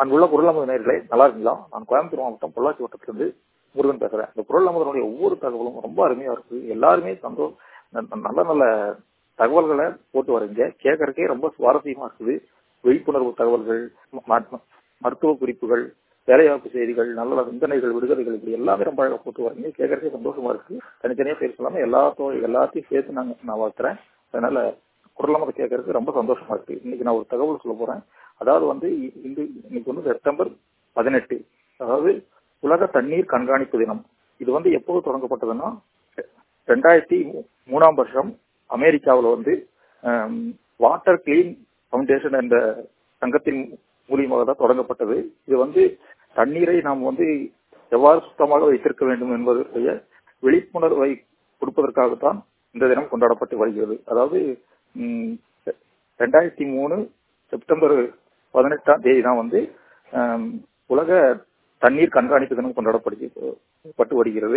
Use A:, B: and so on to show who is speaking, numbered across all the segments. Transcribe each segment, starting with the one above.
A: அன்புள்ள பொருளாதார நேர்களே நல்லா இருக்கீங்களா நான் கோயம்புத்தூர் மாவட்டம் பொள்ளாச்சி வட்டத்திலிருந்து முருகன் பேசுறேன் இந்த பொருளாதாரனுடைய ஒவ்வொரு தகவலும் ரொம்ப அருமையா இருக்கு எல்லாருமே சந்தோஷம் நல்ல நல்ல தகவல்களை போட்டு வரீங்க கேட்கறக்கே ரொம்ப சுவாரஸ்யமா இருக்குது விழிப்புணர்வு தகவல்கள் மருத்துவ குறிப்புகள் வேலைவாய்ப்பு செய்திகள் நல்ல சிந்தனைகள் விடுதலைகள் இப்படி எல்லாமே ரொம்ப அழகாக போட்டு வரீங்க கேட்கறதுக்கே சந்தோஷமா இருக்கு தனித்தனியா பேர் சொல்லாம எல்லாத்தோ எல்லாத்தையும் சேர்த்து நாங்க நான் வளர்த்துறேன் அதனால குரலமத்தை கேட்கறதுக்கு ரொம்ப சந்தோஷமா இருக்கு இன்னைக்கு நான் ஒரு தகவல் சொல்ல போறேன் அதாவது வந்து இந்த இன்னைக்கு வந்து செப்டம்பர் பதினெட்டு அதாவது உலக தண்ணீர் கண்காணிப்பு தினம் இது வந்து எப்போது தொடங்கப்பட்டதுன்னா ரெண்டாயிரத்தி மூணாம் வருஷம் அமெரிக்காவில் வந்து வாட்டர் கிளீன் ஃபவுண்டேஷன் என்ற சங்கத்தின் மூலியமாக தான் தொடங்கப்பட்டது இது வந்து தண்ணீரை நாம் வந்து எவ்வாறு சுத்தமாக வைத்திருக்க வேண்டும் என்பதற்குரிய விழிப்புணர்வை கொடுப்பதற்காகத்தான் இந்த தினம் கொண்டாடப்பட்டு வருகிறது அதாவது ரெண்டாயிரத்தி மூணு செப்டம்பர் பதினெட்டாம் தேதி தான் வந்து உலக தண்ணீர் கண்காணிப்பு தினம் கொண்டாடப்பட்டு வருகிறது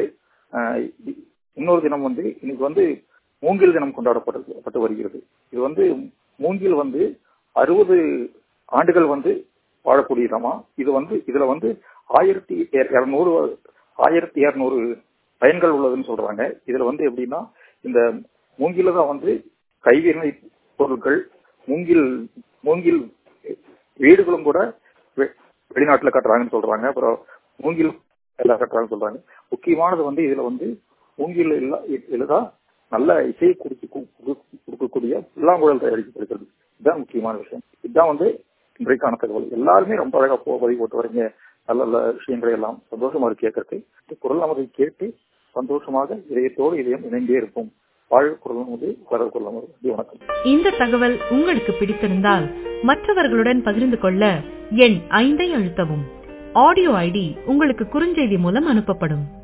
A: இன்னொரு தினம் வந்து இன்னைக்கு வந்து மூங்கில் தினம் கொண்டாடப்பட்டு வருகிறது இது வந்து மூங்கில் வந்து அறுபது ஆண்டுகள் வந்து வாழக்கூடியதாமா இது வந்து இதுல வந்து ஆயிரத்தி இருநூறு ஆயிரத்தி இருநூறு பயன்கள் உள்ளதுன்னு சொல்றாங்க இதுல வந்து எப்படின்னா இந்த மூங்கில தான் வந்து கைவினை பொருட்கள் மூங்கில் மூங்கில் வீடுகளும் கூட வெளிநாட்டுல கட்டுறாங்கன்னு சொல்றாங்க அப்புறம் மூங்கில் எல்லாம் கட்டுறாங்கன்னு சொல்றாங்க முக்கியமானது வந்து இதுல வந்து மூங்கில் இதுலதான் நல்ல இசையை குடிச்சு கொடுக்கக்கூடிய புல்லாங்குழல் தயாரிக்கப்படுகிறது இதுதான் முக்கியமான விஷயம் இதுதான் வந்து இன்றைக்கான தகவல் எல்லாருமே ரொம்ப அழகா பதிவு போட்டு வரீங்க நல்ல நல்ல விஷயங்களை எல்லாம் சந்தோஷமா இருக்கு கேட்கறதுக்கு குரல் நமதை கேட்டு சந்தோஷமாக இதயத்தோடு இதயம் இணைந்தே இருக்கும் வாழ் குரல் போது வரல் குரல் வணக்கம்
B: இந்த தகவல் உங்களுக்கு பிடித்திருந்தால் மற்றவர்களுடன் பகிர்ந்து கொள்ள எண் ஐந்தை அழுத்தவும் ஆடியோ ஐடி உங்களுக்கு குறுஞ்செய்தி மூலம் அனுப்பப்படும்